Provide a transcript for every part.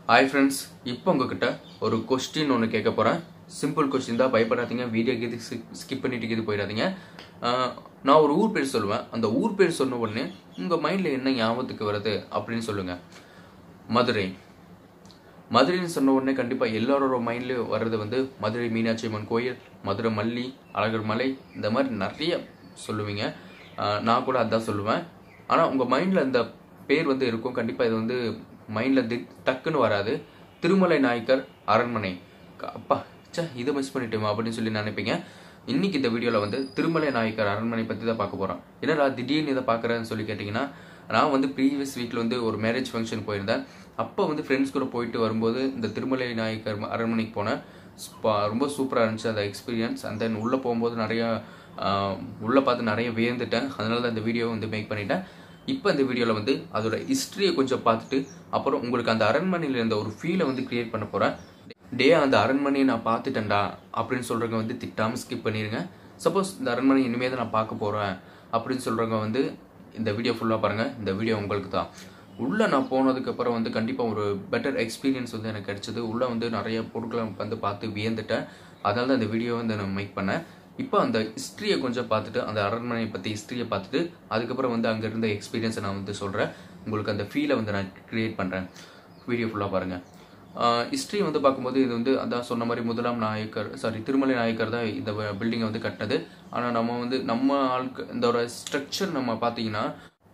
hi friends இப்போ உங்ககிட்ட ஒரு கொஸ்டின் ஒன்று கேட்க போகிறேன் சிம்பிள் கொஸ்டின் தான் பயப்படாதீங்க வீடியோ கீது ஸ்கிப் பண்ணிட்டு கீது போயிடாதீங்க ஆஹ், நான் ஒரு ஊர் பேர் சொல்லுவேன் அந்த ஊர் பேர் சொன்ன உடனே உங்கள் மைண்டில் என்ன ஞாபகத்துக்கு வருது அப்படின்னு சொல்லுங்கள் மதுரை மதுரைன்னு சொன்ன உடனே கண்டிப்பாக எல்லாரோட மைண்ட்லேயும் வர்றது வந்து மதுரை மீனாட்சி அம்மன் கோயில் மதுரை மல்லி அழகர் மலை இந்த மாதிரி நிறைய சொல்லுவீங்க ஆஹ் நான் கூட அதான் சொல்லுவேன் ஆனால் உங்கள் மைண்டில் அந்த பேர் வந்து இருக்கும் கண்டிப்பாக இது வந்து மைண்டில் தி டக்குன்னு வராது திருமலை நாயக்கர் அரண்மனை க- அப்பா ச்சே இதை மிஸ் பண்ணிட்டோமா அப்படின்னு சொல்லி நினைப்பீங்க இன்னைக்கு இந்த வீடியோவில் வந்து திருமலை நாயக்கர் அரண்மனை பற்றி தான் பார்க்க போகிறோம் என்னடா திடீர்னு இதை பார்க்குறேன்னு சொல்லி கேட்டிங்கன்னா நான் வந்து ப்ரீவியஸ் வீக்கில் வந்து ஒரு மேரேஜ் ஃபங்க்ஷன் போயிருந்தேன் அப்போ வந்து ஃப்ரெண்ட்ஸ் கூட போயிட்டு வரும்போது இந்த திருமலை நாயக்கர் அரண்மனைக்கு போனேன் ஸ்பா- ரொம்ப சூப்பராக இருந்துச்சு அந்த எக்ஸ்பீரியன்ஸ் அண்ட் தென் உள்ளே போகும்போது நிறைய ஆஹ், உள்ளே பார்த்து நிறைய வியந்துட்டேன் அதனால தான் இந்த வீடியோவை வந்து மேக் பண்ணிட்டேன் இப்போ இந்த வீடியோவில் வந்து அதோட ஹிஸ்ட்ரியை கொஞ்சம் பார்த்துட்டு அப்புறம் உங்களுக்கு அந்த அரண்மனையில் இருந்த ஒரு ஃபீலை வந்து கிரியேட் பண்ண போகிறேன் டே அந்த அரண்மனையை நான் பார்த்துட்டேன்டா அப்படின்னு சொல்கிறவங்க வந்து திட்டாமல் ஸ்கிப் பண்ணிடுங்க சப்போஸ் இந்த அரண்மனை இனிமேல் தான் நான் பார்க்க போகிறேன் அப்படின்னு சொல்கிறவங்க வந்து இந்த வீடியோ ஃபுல்லாக பாருங்கள் இந்த வீடியோ உங்களுக்கு தான் உள்ளே நான் போனதுக்கப்புறம் வந்து கண்டிப்பாக ஒரு பெட்டர் எக்ஸ்பீரியன்ஸ் வந்து எனக்கு கிடைச்சது உள்ளே வந்து நிறைய பொருட்களை வந்து பார்த்து வியந்துட்டேன் அதனால தான் இந்த வீடியோ வந்து நான் மேக் பண்ணேன் இப்போ அந்த ஹிஸ்ட்ரியை கொஞ்சம் பார்த்துட்டு அந்த அரண்மனையை பற்றி ஹிஸ்ட்ரியை பார்த்துட்டு அதுக்கப்புறம் வந்து அங்கே இருந்த எக்ஸ்பீரியன்ஸை நான் வந்து சொல்கிறேன் உங்களுக்கு அந்த ஃபீலை வந்து நான் க்ரியேட் பண்ணுறேன் வீடியோ ஃபுல்லாக பாருங்கள் ஹிஸ்ட்ரி வந்து பார்க்கும்போது இது வந்து அதான் சொன்ன மாதிரி முதலாம் நாயக்கர் சாரி திருமலை நாயக்கர் தான் இந்த பில்டிங்கை வந்து கட்டினது ஆனால் நம்ம வந்து நம்ம ஆளுக்கு இதோட ஸ்ட்ரக்சர் நம்ம பார்த்தீங்கன்னா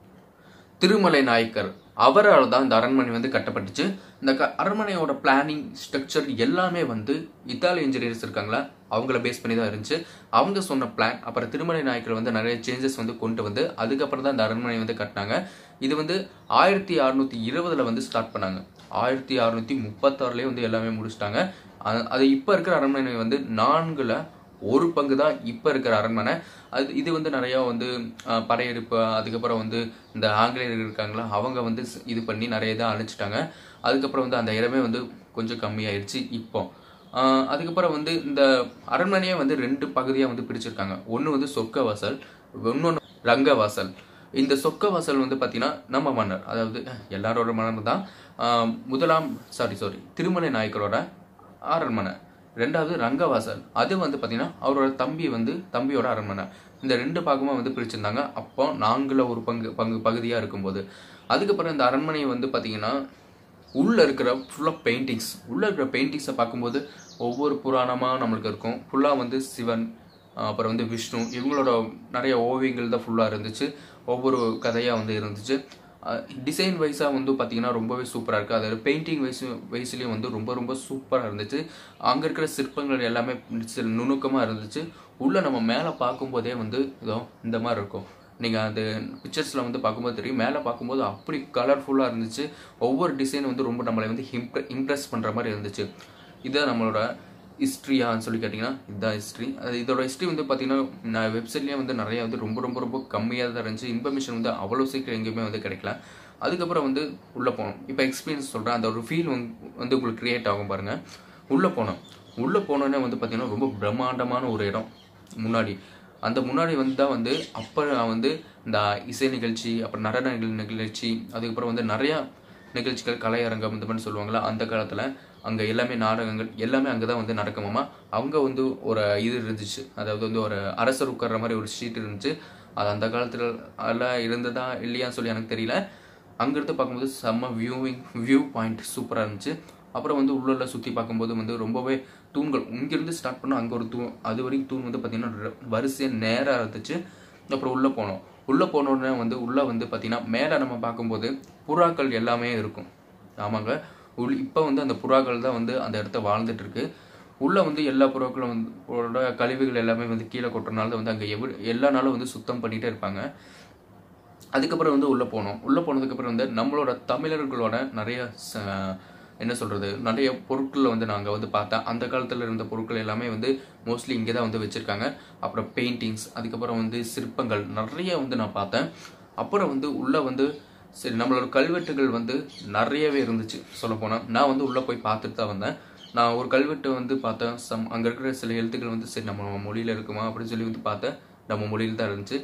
திருமலை நாயக்கர் அவரால் தான் இந்த அரண்மனை வந்து கட்டப்பட்டுச்சு இந்த க அரண்மனையோட பிளானிங் ஸ்ட்ரக்சர் எல்லாமே வந்து இத்தாலி இன்ஜினியர்ஸ் இருக்காங்களா அவங்கள பேஸ் பண்ணி தான் இருந்துச்சு அவங்க சொன்ன பிளான் அப்புறம் திருமலை நாயக்கர் வந்து நிறைய சேஞ்சஸ் வந்து கொண்டு வந்து அதுக்கப்புறம் தான் இந்த அரண்மனை வந்து கட்டினாங்க இது வந்து ஆயிரத்தி அறுநூத்தி இருபதுல வந்து ஸ்டார்ட் பண்ணாங்க ஆயிரத்தி அறுநூத்தி முப்பத்தாறுலேயே வந்து எல்லாமே முடிச்சிட்டாங்க அது- அது இப்போ இருக்கிற அரண்மனை வந்து நான்குல ஒரு பங்கு தான் இப்போ இருக்கிற அரண்மனை அது இது வந்து நிறையா வந்து அஹ், படையெடுப்பு அதுக்கப்புறம் வந்து இந்த ஆங்கிலேயர்கள் இருக்காங்களா அவங்க வந்து ஸ்- இது பண்ணி நிறைய இதாக அழிச்சிட்டாங்க அதுக்கப்புறம் வந்து அந்த இடமே வந்து கொஞ்சம் கம்மியாயிருச்சு இப்போ அஹ், அதுக்கப்புறம் வந்து இந்த அரண்மனையை வந்து ரெண்டு பகுதியாக வந்து பிரிச்சிருக்காங்க ஒன்று வந்து சொர்க்க வாசல் இன்னொன்று ரங்க வாசல் இந்த சொர்க்க வாசல் வந்து பார்த்தீங்கன்னா நம்ம மன்னர் அதாவது எல்லாரோட மன்னர் தான் அஹ், முதலாம் சாரி சாரி திருமலை நாயக்கரோட அரண்மனை ரெண்டாவது ரங்கவாசல் அது வந்து பார்த்தீங்கன்னா அவரோட தம்பி வந்து தம்பியோட அரண்மனை இந்த ரெண்டு பாகமா வந்து பிரிச்சிருந்தாங்க அப்போ நான்குல ஒரு பங்கு பங்கு பகுதியாக இருக்கும்போது அதுக்கப்புறம் இந்த அரண்மனை வந்து பார்த்தீங்கன்னா உள்ள இருக்கிற ஃபுல்லாக பெயிண்டிங்ஸ் உள்ள இருக்கிற பெயிண்டிங்ஸை பார்க்கும்போது ஒவ்வொரு புராணமாக நம்மளுக்கு இருக்கும் ஃபுல்லாக வந்து சிவன் அஹ் அப்புறம் வந்து விஷ்ணு இவங்களோட நிறைய ஓவியங்கள் தான் ஃபுல்லாக இருந்துச்சு ஒவ்வொரு கதையாக வந்து இருந்துச்சு டிசைன் வைஸாக வந்து பார்த்தீங்கன்னா ரொம்பவே சூப்பராக இருக்குது அதாவது பெயிண்டிங் வைஸ் வைஸ்லேயும் வந்து ரொம்ப ரொம்ப சூப்பராக இருந்துச்சு அங்கே இருக்கிற சிற்பங்கள் எல்லாமே சில நுணுக்கமாக இருந்துச்சு உள்ளே நம்ம மேலே பார்க்கும்போதே வந்து இதோ இந்த மாதிரி இருக்கும் நீங்கள் அந்த பிக்சர்ஸில் வந்து பார்க்கும்போது தெரியும் மேலே பார்க்கும்போது அப்படி கலர்ஃபுல்லாக இருந்துச்சு ஒவ்வொரு டிசைன் வந்து ரொம்ப நம்மளை வந்து இம்ப்ரெ இம்ப்ரெஸ் பண்ணுற மாதிரி இருந்துச்சு இதுதான் நம்மளோட ஹிஸ்ட்ரியான்னு சொல்லி கேட்டிங்கன்னா இதுதான் ஹிஸ்ட்ரி அது இதோட ஹிஸ்ட்ரி வந்து பார்த்தீங்கன்னா நான் வெப்சைட்லேயே வந்து நிறைய வந்து ரொம்ப ரொம்ப ரொம்ப கம்மியாக தான் இருந்துச்சு இன்ஃபர்மேஷன் வந்து அவ்வளோ சீக்கிரம் எங்கேயுமே வந்து கிடைக்கல அதுக்கப்புறம் வந்து உள்ளே போனோம் இப்போ எக்ஸ்பீரியன்ஸ் சொல்கிறேன் அந்த ஒரு ஃபீல் வந்து வந்து உங்களுக்கு க்ரியேட் ஆகும் பாருங்கள் உள்ளே போனோம் உள்ளே போனோன்னே வந்து பார்த்தீங்கன்னா ரொம்ப பிரம்மாண்டமான ஒரு இடம் முன்னாடி அந்த முன்னாடி வந்து தான் வந்து அப்போ நான் வந்து இந்த இசை நிகழ்ச்சி அப்புறம் நடன நிகழ் நிகழ்ச்சி அதுக்கப்புறம் வந்து நிறையா நிகழ்ச்சிகள் கலையரங்கம் இந்த மாதிரி சொல்லுவாங்களா அந்த காலத்தில் அங்கே எல்லாமே நாடகங்கள் எல்லாமே அங்கே தான் வந்து நடக்குமாமா அவங்க வந்து ஒரு இது இருந்துச்சு அதாவது வந்து ஒரு அரசர் உட்கார்ற மாதிரி ஒரு ஷீட் இருந்துச்சு அது அந்த காலத்தில் எல்லாம் இருந்ததா இல்லையான்னு சொல்லி எனக்கு தெரியல அங்கிருந்து பார்க்கும்போது செம்ம வியூவிங் வியூ பாயிண்ட் சூப்பராக இருந்துச்சு அப்புறம் வந்து உள்ள சுற்றி பார்க்கும்போது வந்து ரொம்பவே தூண்கள் இங்கிருந்து ஸ்டார்ட் பண்ணால் அங்கே ஒரு தூண் அது வரைக்கும் தூண் வந்து பார்த்திங்கன்னா வரிசையாக நேராக இருந்துச்சு அப்புறம் உள்ளே போனோம் உள்ளே போனோடனே வந்து உள்ளே வந்து பார்த்திங்கன்னா மேலே நம்ம பார்க்கும்போது புறாக்கள் எல்லாமே இருக்கும் ஆமாங்க உள் இப்போ வந்து அந்த புறாக்கள் தான் வந்து அந்த இடத்த வாழ்ந்துட்டு இருக்கு உள்ளே வந்து எல்லா புறாக்களும் வந்து ஓட கழிவுகள் எல்லாமே வந்து கீழே கொட்டுறனால வந்து அங்கே எவ்வளோ எல்லா நாளும் வந்து சுத்தம் பண்ணிகிட்டே இருப்பாங்க அதுக்கப்புறம் வந்து உள்ளே போனோம் உள்ளே போனதுக்கப்புறம் வந்து நம்மளோட தமிழர்களோட நிறைய ச- என்ன சொல்கிறது நிறைய பொருட்களை வந்து நாங்கள் வந்து பார்த்தேன் அந்த காலத்தில் இருந்த பொருட்கள் எல்லாமே வந்து மோஸ்ட்லி இங்கே தான் வந்து வச்சுருக்காங்க அப்புறம் பெயிண்டிங்ஸ் அதுக்கப்புறம் வந்து சிற்பங்கள் நிறைய வந்து நான் பார்த்தேன் அப்புறம் வந்து உள்ளே வந்து சரி நம்மளோட கல்வெட்டுகள் வந்து நிறையவே இருந்துச்சு சொல்லப்போனால் நான் வந்து உள்ளே போய் பார்த்துட்டு தான் வந்தேன் நான் ஒரு கல்வெட்டு வந்து பார்த்தேன் சம் அங்கே இருக்கிற சில எழுத்துக்கள் வந்து சரி நம்ம மொழியில் இருக்குமா அப்படின்னு சொல்லி வந்து பார்த்தேன் நம்ம மொழியில் தான் இருந்துச்சு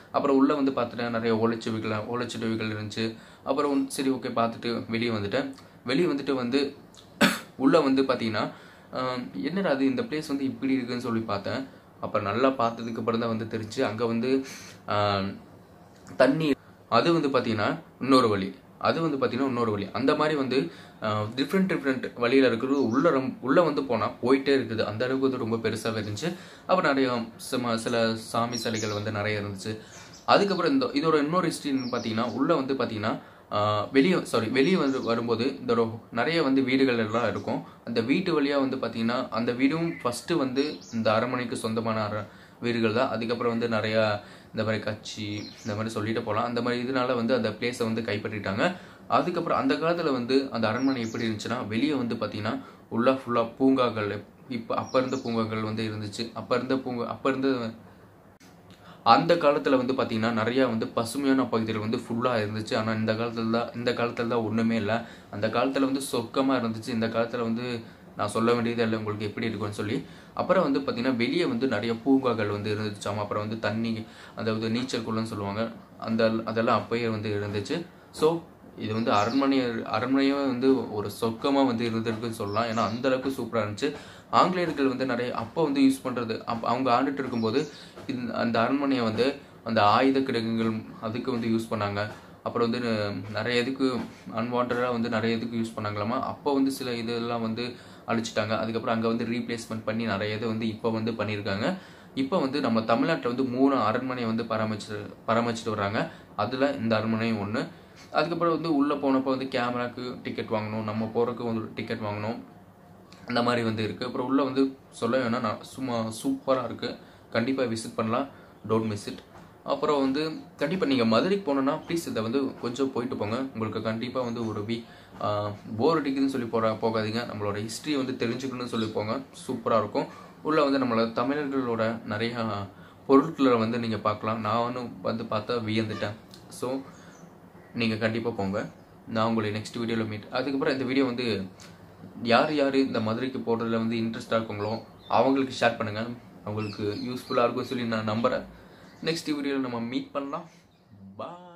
அப்புறம் உள்ளே வந்து பார்த்துட்டேன் நிறைய ஓலைச்சுவிகள் ஓலைச்சுவடிகள் இருந்துச்சு அப்புறம் வந்து சரி ஓகே பார்த்துட்டு வெளியே வந்துட்டேன் வெளியே வந்துட்டு வந்து உள்ளே வந்து பார்த்தீங்கன்னா ஆஹ், என்னடா அது இந்த பிளேஸ் வந்து இப்படி இருக்குன்னு சொல்லி பார்த்தேன் அப்புறம் நல்லா பார்த்ததுக்கு அப்புறம் தான் வந்து தெரிஞ்சு அங்கே வந்து ஆஹ், தண்ணி அது வந்து பார்த்தீங்கன்னா இன்னொரு வழி அது வந்து பார்த்தீங்கன்னா இன்னொரு வழி அந்த மாதிரி வந்து டிஃப்ரெண்ட் டிஃப்ரெண்ட் வழியில் இருக்கிறது உள்ள ரொம்ப உள்ளே வந்து போனால் போயிட்டே இருக்குது அந்த அளவுக்கு வந்து ரொம்ப பெருசாகவே இருந்துச்சு அப்புறம் நிறைய சும சில சாமி சிலைகள் வந்து நிறைய இருந்துச்சு அதுக்கப்புறம் இந்த இதோட இன்னொரு ஹிஸ்ட்ரின்னு பார்த்தீங்கன்னா உள்ளே வந்து பார்த்தீங்கன்னா வெளியே சாரி வெளியே வந்து வரும்போது இந்த ஒரு நிறைய வந்து வீடுகள் எல்லாம் இருக்கும் அந்த வீட்டு வழியாக வந்து பார்த்தீங்கன்னா அந்த வீடும் ஃபஸ்ட்டு வந்து இந்த அரண்மனைக்கு சொந்தமான அர வீடுகள் தான் அதுக்கப்புறம் வந்து நிறையா இந்த மாதிரி கட்சி இந்த மாதிரி சொல்லிட்டு போகலாம் அந்த மாதிரி இதனால வந்து அந்த பிளேஸை வந்து கைப்பற்றிட்டாங்க அதுக்கப்புறம் அந்த காலத்தில் வந்து அந்த அரண்மனை எப்படி இருந்துச்சுன்னா வெளியே வந்து பார்த்தீங்கன்னா உள்ள ஃபுல்லாக பூங்காக்கள் இப்போ அப்போ இருந்த பூங்காக்கள் வந்து இருந்துச்சு அப்போ இருந்த பூங்கா அப்போ இருந்த அந்த காலத்தில் வந்து பார்த்தீங்கன்னா நிறையா வந்து பசுமையான பகுதிகள் வந்து ஃபுல்லாக இருந்துச்சு ஆனால் இந்த காலத்தில் தான் இந்த காலத்தில் தான் ஒன்றுமே இல்லை அந்த காலத்தில் வந்து சொக்கமாக இருந்துச்சு இந்த காலத்தில் வந்து நான் சொல்ல வேண்டியது இல்லை உங்களுக்கு எப்படி இருக்கும்னு சொல்லி அப்புறம் வந்து பார்த்தீங்கன்னா வெளியே வந்து நிறைய பூங்காக்கள் வந்து இருந்துச்சாம் அப்புறம் வந்து தண்ணி அதாவது நீச்சல் குளம்னு சொல்லுவாங்க அந்த அதெல்லாம் அப்பயே வந்து இருந்துச்சு ஸோ இது வந்து அரண்மனை அரண்மனையே வந்து ஒரு சொக்கமாக வந்து இருந்திருக்குன்னு சொல்லலாம் ஏன்னா அந்த அளவுக்கு சூப்பராக இருந்துச்சு ஆங்கிலேயர்கள் வந்து நிறைய அப்போ வந்து யூஸ் பண்ணுறது அப் அவங்க ஆண்டுட்டு இருக்கும்போது இந்த அந்த அரண்மனையை வந்து அந்த ஆயுத கிடங்குகள் அதுக்கு வந்து யூஸ் பண்ணாங்க அப்புறம் வந்து ந- நிறைய இதுக்கு அன்வான்டாக வந்து நிறைய இதுக்கு யூஸ் பண்ணாங்களாமா அப்போ வந்து சில இதெல்லாம் வந்து அழிச்சிட்டாங்க அதுக்கப்புறம் அங்கே வந்து ரீப்ளேஸ்மெண்ட் பண்ணி நிறைய இது வந்து இப்போ வந்து பண்ணியிருக்காங்க இப்போ வந்து நம்ம தமிழ்நாட்டில் வந்து மூணு அரண்மனையை வந்து பராமரிச்சு பராமரிச்சுட்டு வர்றாங்க அதில் இந்த அரண்மனையும் ஒன்று அதுக்கப்புறம் வந்து உள்ளே போனப்போ வந்து கேமராக்கு டிக்கெட் வாங்கணும் நம்ம போகிறதுக்கு வந்து டிக்கெட் வாங்கணும் அந்த மாதிரி வந்து இருக்குது அப்புறம் உள்ளே வந்து சொல்ல வேணாம் நான் சும்மா சூப்பராக இருக்குது கண்டிப்பாக விசிட் பண்ணலாம் டோன்ட் மிஸ் இட் அப்புறம் வந்து கண்டிப்பாக நீங்கள் மதுரைக்கு போனோன்னா ப்ளீஸ் இதை வந்து கொஞ்சம் போயிட்டு போங்க உங்களுக்கு கண்டிப்பாக வந்து ஒரு வீ போர் அடிக்குதுன்னு சொல்லி போகிற போகாதீங்க நம்மளோட ஹிஸ்ட்ரி வந்து தெரிஞ்சுக்கணும்னு சொல்லி போங்க சூப்பராக இருக்கும் உள்ளே வந்து நம்மளோட தமிழர்களோட நிறையா பொருட்களை வந்து நீங்கள் பார்க்கலாம் நான் வந்து பார்த்தா வியந்துட்டேன் ஸோ நீங்கள் கண்டிப்பாக போங்க நான் உங்களை நெக்ஸ்ட் வீடியோவில் மீட் அதுக்கப்புறம் இந்த வீடியோ வந்து யார் யார் இந்த மதுரைக்கு போடுறதுல வந்து இன்ட்ரெஸ்டாக இருக்காங்களோ அவங்களுக்கு ஷேர் பண்ணுங்கள் அவங்களுக்கு யூஸ்ஃபுல்லாக இருக்கும் சொல்லி நான் நம்புகிறேன் நெக்ஸ்ட் வீடியோவில் நம்ம மீட் பண்ணலாம் பா